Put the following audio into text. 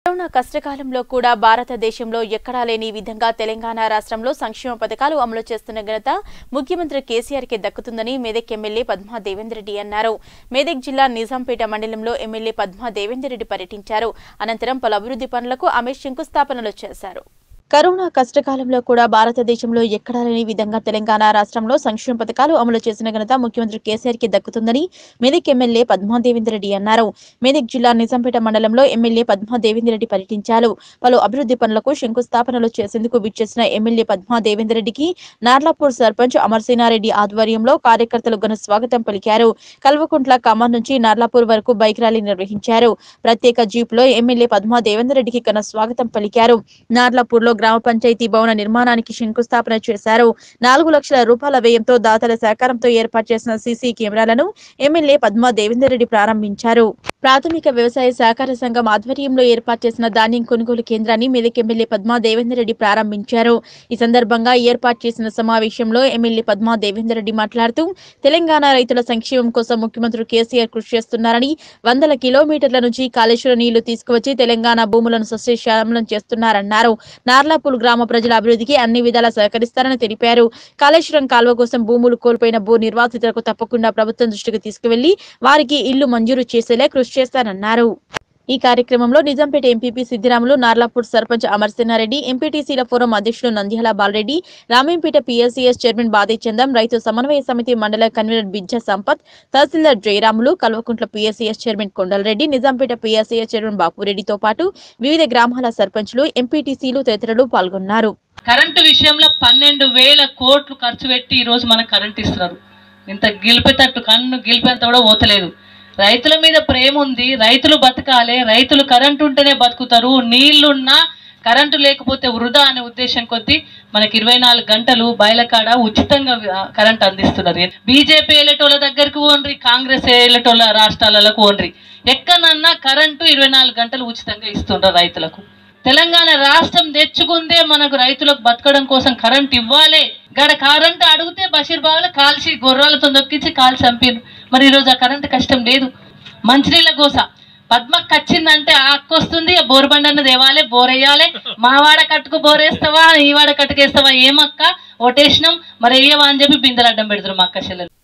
corona కష్టకాలంలో కూడా భారతదేశంలో ఎక్కడా లేని విధంగా తెలంగాణ రాష్ట్రంలో సంక్షేమ పథకాలు అమలు చేస్తున్న ఘనత ముఖ్యమంత్రి కేసీఆర్ కి దక్కుతుందని మెదక్ ఎమ్మెల్యే పద్మా దేవేందర్ రెడ్డి అన్నారు మెదక్ జిల్లా నిజాంపేట మండలంలో ఎమ్మెల్యే పద్మా దేవేందర్ రెడ్డి పర్యటించారు అనంతరం పలు అభివృద్ధి పనులకు ఆమె శంకుస్థాపనలు చేశారు కరోనా కష్టకాలంలో కూడా భారతదేశంలో ఎక్కడా లేని విధంగా తెలంగాణ రాష్ట్రంలో సంక్షేమ పథకాలు అమలు చేసిన ఘనత ముఖ్యమంత్రి కేసీఆర్ కి దక్కుతుందని మెదక్ ఎమ్మెల్యే పద్మా దేవేందర్ రెడ్డి అన్నారు మెదక్ జిల్లా నిజాంపేట మండలంలో ఎమ్మెల్యే పద్మా దేవేందర్ రెడ్డి పర్యటించారు పలు అభివృద్ధి పనులకు శంకుస్థాపనలు చేసేందుకు విచ్చేసిన ఎమ్మెల్యే పద్మా దేవేందర్ రెడ్డికి నార్లాపూర్ సర్పంచ్ అమర్సేనారెడ్డి ఆధ్వర్యంలో కార్యకర్తలు ఘన స్వాగతం పలికారు కల్వకుంట్ల ఖమ్మం నుంచి నార్లాపూర్ వరకు బైక్ ర్యాలీ నిర్వహించారు ప్రత్యేక జీప్ లో ఎమ్మెల్యే పద్మా దేవేందర్ రెడ్డికి ఘన స్వాగతం పలికారు నార్లాపూర్ లో గ్రామ పంచాయతీ భవన నిర్మాణానికి శంకుస్థాపన చేశారు నాలుగు లక్షల రూపాయల వ్యయంతో దాతల సహకారంతో ఏర్పాటు చేసిన సీసీ కెమెరాలను ఎమ్మెల్యే పద్మా దేవేందర్ రెడ్డి ప్రారంభించారు ప్రాథమిక వ్యవసాయ సహకార సంఘం ఆధ్వర్యంలో ఏర్పాటు చేసిన ధాన్యం కొనుగోలు కేంద్రాన్ని మెదక్ ఎమ్మెల్యే పద్మా దేవేందర్ రెడ్డి ప్రారంభించారు ఈ సందర్భంగా ఏర్పాటు చేసిన సమావేశంలో ఎమ్మెల్యే పద్మా దేవేందర్ రెడ్డి మాట్లాడుతూ తెలంగాణ రైతుల సంక్షేమం కోసం ముఖ్యమంత్రి కేసీఆర్ కృషి చేస్తున్నారని వందల కిలోమీటర్ల నుంచి కాళేశ్వరం నీళ్లు తీసుకువచ్చి తెలంగాణ భూములను సస్యశ్యామలం చేస్తున్నారన్నారు నార్లాపూల్ గ్రామ ప్రజల అభివృద్ధికి అన్ని విధాలా సహకరిస్తారని తెలిపారు కాళేశ్వరం కాల్వ కోసం భూములు కోల్పోయిన భూ నిర్వాసితులకు తప్పకుండా ప్రభుత్వం దృష్టికి తీసుకువెళ్లి వారికి ఇల్లు మంజూరు చేసేలా కృషి చేస్తానన్నారు ఈ కార్యక్రమంలో నిజాంపేట ఎంపీపీ సిద్దిరాములు నార్లాపూర్ సర్పంచ్ అమర్సేనారెడ్డి ఎంపీటీసీల ఫోరం అధ్యక్షులు నంద్యాల బాలరెడ్డి రామేంపేట పీఎస్సీఎస్ చైర్మన్ బాదేచందం రైతు సమన్వయ సమితి మండల convener Bijja Sampath tahsildar Jayaramulu Kalvakuntla PSCS chairman Kondalreddy Nizampet PSCS chairman బాపురెడ్డితో పాటు వివిధ గ్రామాల సర్పంచ్లు ఎంపీటీసీలు తదితరులు పాల్గొన్నారు కరెంటు విషయంలో పన్నెండు వేల కోట్లు ఖర్చు పెట్టి ఈ రోజు మనకు కరెంట్ ఇస్తున్నారు ఇంత గిలిపేటట్టు కన్ను గిలిపేంత కూడా పోతలేదు రైతుల మీద ప్రేమ ఉంది రైతులు బతకాలి రైతులు కరెంటు ఉంటేనే బతుకుతారు నీళ్లున్నా కరెంటు లేకపోతే వృధా అనే ఉద్దేశం కొద్దీ మనకి ఇరవై నాలుగు గంటలు బయలకాడ ఉచితంగా ఆ, కరెంట్ అందిస్తున్నారు బీజేపీ వెళ్ళేటోళ్ళ దగ్గరికి ఓన్రి కాంగ్రెస్ వెళ్ళేటోళ్ళ రాష్ట్రాలకు ఓన్రి ఎక్కడన్నా కరెంటు ఇరవై నాలుగు గంటలు ఉచితంగా ఇస్తుండ్రు రైతులకు తెలంగాణ రాష్ట్రం తెచ్చుకుందే మనకు రైతులకు బతకడం కోసం కరెంట్ ఇవ్వాలి గడ కరెంట్ అడిగితే బషీర్ బాగులో కాల్చి గొర్రెలతో నొక్కించి కాల్చి చంపారు మరి ఈరోజు ఆ కరెంట్ కష్టం లేదు మంచినీళ్ళ గోస పద్మకు వచ్చిందంటే ఆ అక్క వస్తుంది ఆ బోర్ బండి అన్నది ఇవ్వాలి బోర్ వేయాలి మా వాడ కట్టుకు బోర్ వేస్తావా ఈ వాడ కట్టుకేస్తావా ఏమక్క ఓటేసినాం మరి వేయవా అని చెప్పి బిందెలు అడ్డం పెడతారు మా అక్క చెల్లెలు